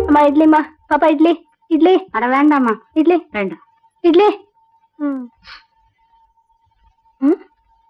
அம்மா இட்லிமா பாப்பா இட்லி இட்லி அட வேண்டாமா இட்லி வேண்டாம் இட்லி ம். ம்?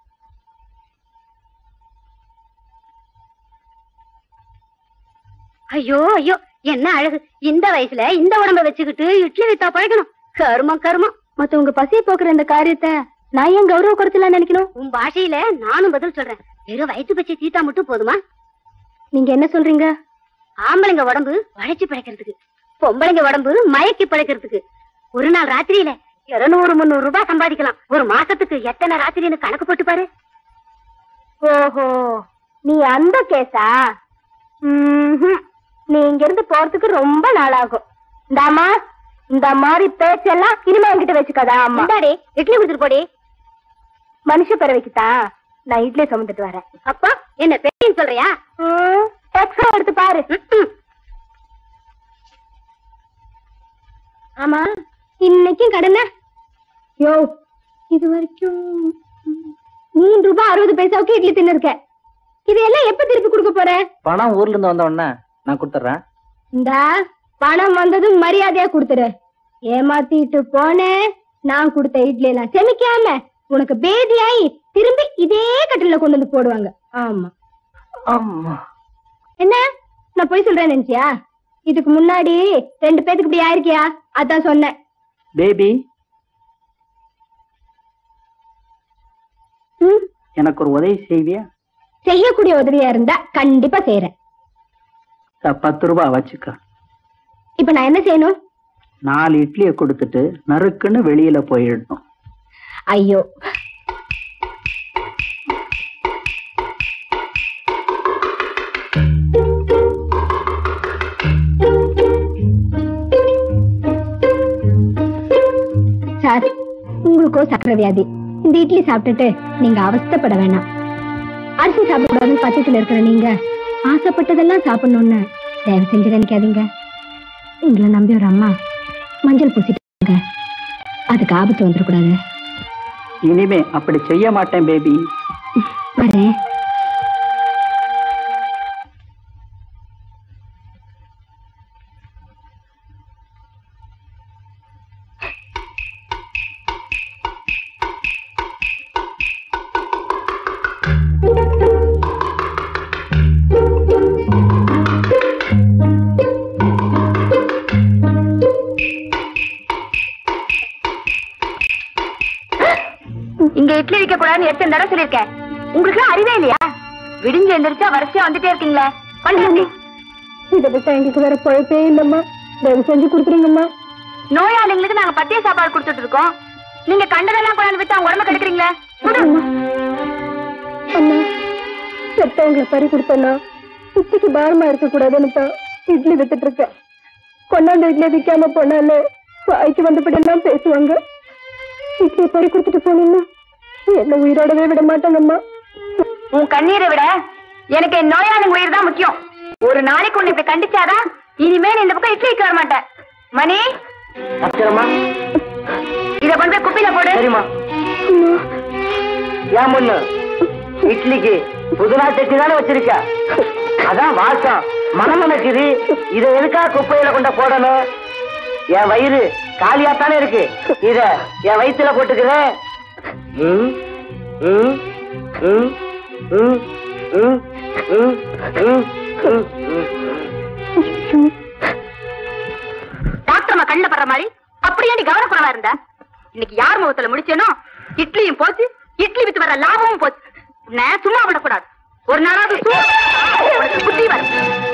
ஐயோ ஐயோ என்ன அழகு இந்த வயசுல இந்த உடம்ப வச்சுக்கிட்டு இட்லி வித்தா பழக்கணும் கருமம் கருமம் மத்தவங்க பசியை போக்குற இந்த காரியத்தை நான் ஏன் கௌரவ குறைச்சல நினைக்கணும் உன் பாஷையில நானும் பதில் சொல்றேன் வெறும் வயிற்று பச்சை தீத்தா மட்டும் போதுமா நீங்க என்ன சொல்றீங்க ஆம்பளைங்க உடம்பு வளைச்சு பிழைக்கிறதுக்கு பொம்பளைங்க உடம்பு மயக்கி பிழைக்கிறதுக்கு ஒரு நாள் ராத்திரியில இருநூறு முந்நூறு ரூபாய் சம்பாதிக்கலாம் ஒரு மாசத்துக்கு எத்தனை ராத்திரின்னு கணக்கு போட்டு பாரு ஓஹோ நீ அந்த கேஸா ம்ஹும். நீ இங்க இருந்து போறதுக்கு ரொம்ப நாளாகும் இந்தாமா இந்த மாதிரி பேச்செல்லாம் இனிமே என்கிட்ட வச்சுக்காதா அம்மா இந்தாடி இட்லி கொடுத்துட்டு போடி மனுஷ பிறவைக்குதா நான் இட்லி சுமந்துட்டு வரேன் அப்போ என்ன பெரியன்னு சொல்றியா எக்ஸ்ட்ரா எடுத்து பாரு ம்ம். ஆமா இன்னைக்கும் கடன யோ இது வரைக்கும் மூணு ரூபாய் அறுபது பைசாவுக்கு இட்லி தின்னு இருக்க இதையெல்லாம் எப்ப திருப்பி கொடுக்க போற பணம் ஊர்ல இருந்து வந்த உடனே நான் கொடுத்துட்றேன் இந்த பணம் வந்ததும் மரியாதையா கொடுத்துரு ஏமாத்திட்டு போனேன் நான் கொடுத்த இட்லி எல்லாம் செமிக்காம உனக்கு பேதியாயி திரும்பி இதே கட்டில கொண்டு வந்து போடுவாங்க ஆமா ஆமா என்ன நான் போய் சொல்றேன் நினைச்சியா இதுக்கு முன்னாடி ரெண்டு பேத்துக்கு இப்படி ஆயிருக்கியா அதான் சொன்னேன் பேபி ம், எனக்கு ஒரு உதவி செய்வியா செய்யக்கூடிய உதவியா இருந்தா கண்டிப்பா செய்யறேன் இந்த பத்து ரூபாய் வச்சுக்க இப்ப நான் என்ன செய்யணும் நாலு இட்லியை கொடுத்துட்டு நறுக்குன்னு வெளியில போயிடணும் ஐயோ சார் உங்களுக்கோ சக்கரை வியாதி இந்த இட்லி சாப்பிட்டுட்டு நீங்க அவஸ்தைப்பட வேணாம் அரிசி சாப்பிடக்கூடாதுன்னு பச்சத்துல இருக்கிற நீங்க ஆசைப்பட்டதெல்லாம் சாப்பிடணும்னு தயவு செஞ்சு நினைக்காதீங்க உங்களை நம்பி ஒரு அம்மா மஞ்சள் பூசிட்டாங்க அதுக்கு ஆபத்து வந்துடக்கூடாது இனிமே அப்படி செய்ய மாட்டேன் பேபி வரேன் இங்க இட்லி விற்க கூடாதுன்னு எத்தனை தடவை சொல்லிருக்கேன் உங்களுக்கு அறிவே இல்லையா விடிஞ்சு எந்திரிச்சா வரிசையா வந்துட்டே இருக்கீங்களே பண்ணுங்க இதை விட்டா எங்களுக்கு வேற பொழைப்பே இல்லம்மா தயவு செஞ்சு கொடுத்துருங்கம்மா நோயாளிங்களுக்கு நாங்க பத்திய சாப்பாடு கொடுத்துட்டு இருக்கோம் நீங்க கண்டதெல்லாம் கொண்டாந்து விட்டு அவங்க உடம்பு கெடுக்குறீங்களே அம்மா அண்ணா பெத்தவங்களை பறி கொடுத்தனா சுத்திக்கு பாரமா இருக்க கூடாதுன்னு தான் இட்லி வித்துட்டு இருக்கேன் கொண்டாந்து இட்லி விற்காம போனாலே வாய்க்கு வந்தபடி எல்லாம் பேசுவாங்க இட்லியை பறி கொடுத்துட்டு போனீங்கன்னா என்ன உயிரோடவே விட மாட்டாங்கம்மா உன் கண்ணீரை விட எனக்கு என் நோயாளி உயிர் தான் முக்கியம் ஒரு நாளைக்கு உன்னை இப்படி கண்டிச்சாதான் இனிமே நீ இந்த பக்கம் இட்லி வைக்க வர மாட்டேன் மணி அச்சரமா இத கொண்டு போய் குப்பில போடு சரிம்மா ஏன் முன்னு இட்லிக்கு புதுனா சட்னி தானே வச்சிருக்க அதான் வாசம் மனம் நினைக்குது இதை எதுக்காக குப்பையில கொண்ட போடணும் என் வயிறு காலியாத்தானே இருக்கு இத என் வயித்துல போட்டுக்கிறேன் ம், ம், ம், ம், ம், ம், ம், ம், ம். டாக்டர் அம்மா கண்ணுல படுற மாதிரி அப்படியே நீ கவனக்குறவா இருந்த இன்னைக்கு யார் முகத்துல முடிச்சேனோ இட்லியும் போச்சு இட்லி வித்து வர லாபமும் போச்சு நான் சும்மா விடக்கூடாது ஒரு நாளாவது சு- உனக்கு புத்தி வரும்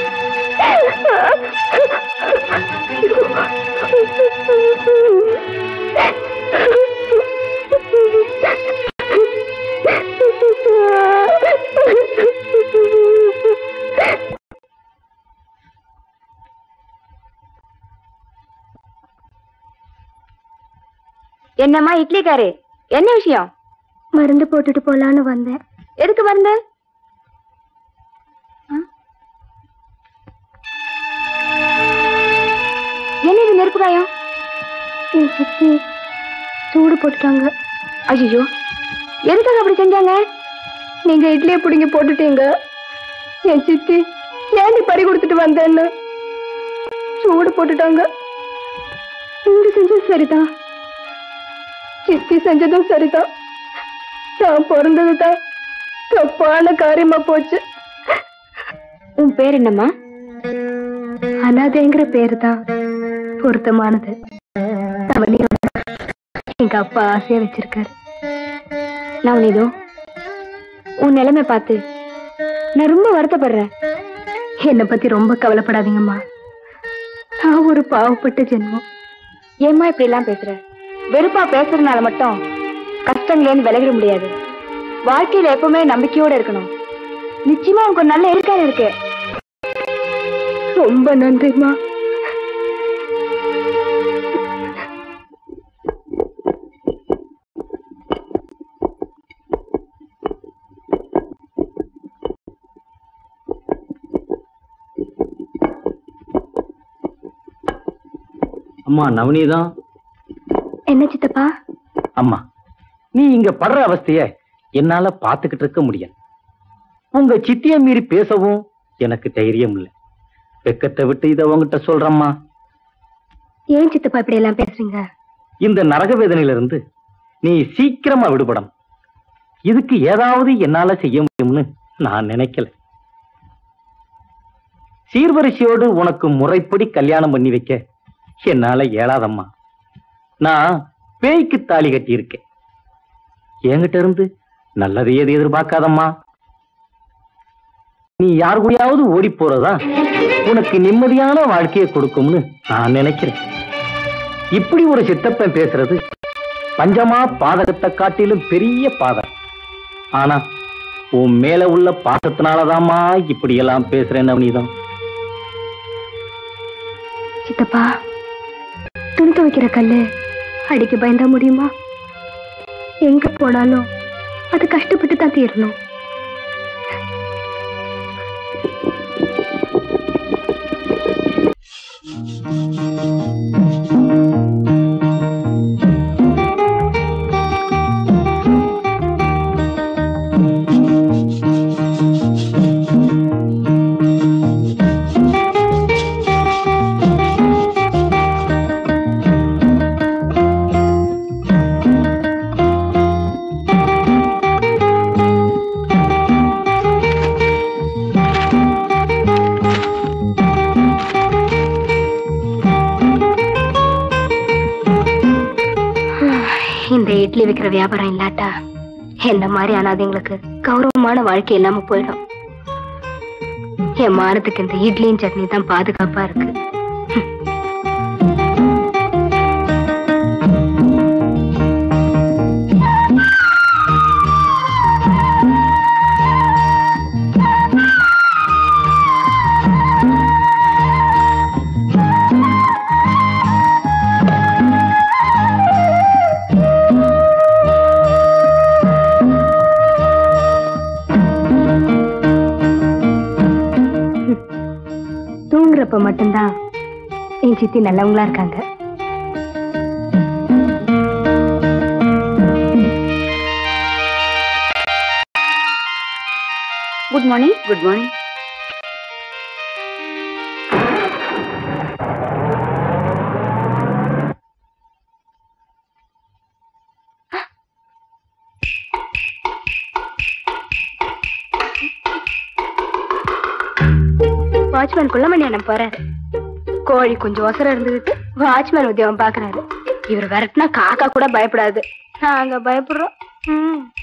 என்னம்மா இட்லிக்காரு என்ன விஷயம் மருந்து போட்டுட்டு போலான்னு வந்தேன் எதுக்கு மருந்து ஆ? என்ன இது நெருப்பு காயம் என் சித்தி சூடு போட்டுட்டாங்க ஐயோ எதுக்காக அப்படி செஞ்சாங்க நீங்க இட்லியை பிடிங்கி போட்டுட்டீங்க என் சித்தி ஏண்டி பறி கொடுத்துட்டு வந்தேன்னு சூடு போட்டுட்டாங்க நீங்க செஞ்சது சரிதான் சித்தி செஞ்சதும் சரிதான் நான் பிறந்ததுதான் தப்பான காரியமா போச்சு உன் பேர் என்னம்மா அனாதைங்கிற பேரு தான் பொருத்தமானது நவனியோட எங்க அப்பா ஆசையா வச்சிருக்காரு நவனிதோ உன் நிலைமை பார்த்து நான் ரொம்ப வருத்தப்படுறேன் என்னை பத்தி ரொம்ப கவலைப்படாதீங்கம்மா நான் ஒரு பாவப்பட்ட ஜென்மம் ஏம்மா இப்படி எல்லாம் பேசுற வெறுப்பா பேசுறதுனால மட்டும் கஷ்டங்களேன்னு விலகிட முடியாது வாழ்க்கையில எப்பவுமே நம்பிக்கையோட இருக்கணும் நிச்சயமா உனக்கு ஒரு நல்ல எதிர்காலம் இருக்கு ரொம்ப நன்றிம்மா அம்மா நவனிதான் என்ன சித்தப்பா அம்மா நீ இங்க படுற அவஸ்தைய என்னால பாத்துக்கிட்டு இருக்க முடியாது உங்க சித்திய மீறி பேசவும் எனக்கு தைரியம் இல்லை வெக்கத்தை விட்டு இத உங்ககிட்ட சொல்றம்மா ஏன் சித்தப்பா இப்படி எல்லாம் பேசுறீங்க இந்த நரக வேதனையில இருந்து நீ சீக்கிரமா விடுபடணும் இதுக்கு ஏதாவது என்னால செய்ய முடியும்னு நான் நினைக்கல சீர்வரிசையோடு உனக்கு முறைப்படி கல்யாணம் பண்ணி வைக்க என்னால இயலாதம்மா நான் பேய்க்கு தாலி கட்டி இருக்கேன் என்கிட்ட இருந்து நல்லது எது எதிர்பார்க்காதம்மா நீ யார் கூடயாவது ஓடி போறதா உனக்கு நிம்மதியான வாழ்க்கையை கொடுக்கும்னு நான் நினைக்கிறேன் இப்படி ஒரு சித்தப்பன் பேசுறது பஞ்சமா பாதகத்தை காட்டிலும் பெரிய பாதகம் ஆனா உன் மேல உள்ள பாசத்தினாலதாம்மா இப்படி எல்லாம் பேசுறேன் நவனிதம் சித்தப்பா துணி துவைக்கிற கல்லு அடிக்க பயந்தா முடியுமா எங்க போனாலும் அது கஷ்டப்பட்டு தான் தீரணும் இந்த இட்லி விக்கிற வியாபாரம் இல்லாட்டா என்ன மாதிரி அனாதைங்களுக்கு கௌரவமான வாழ்க்கை இல்லாம போயிடும் என் மானத்துக்கு இந்த இட்லியும் சட்னி தான் பாதுகாப்பா இருக்கு தூங்குறப்ப மட்டும்தான் என் சித்தி நல்லவங்களா இருக்காங்க good morning good morning watchman Kullamani அண்ணன் போறாரு கோழி கொஞ்சம் ஒசரம் இருந்துகிட்டு வாட்ச்மேன் உத்தியோகம் பாக்குறாரு இவர் விரட்டினா காக்கா கூட பயப்படாது நாங்க பயப்படுறோம் ம்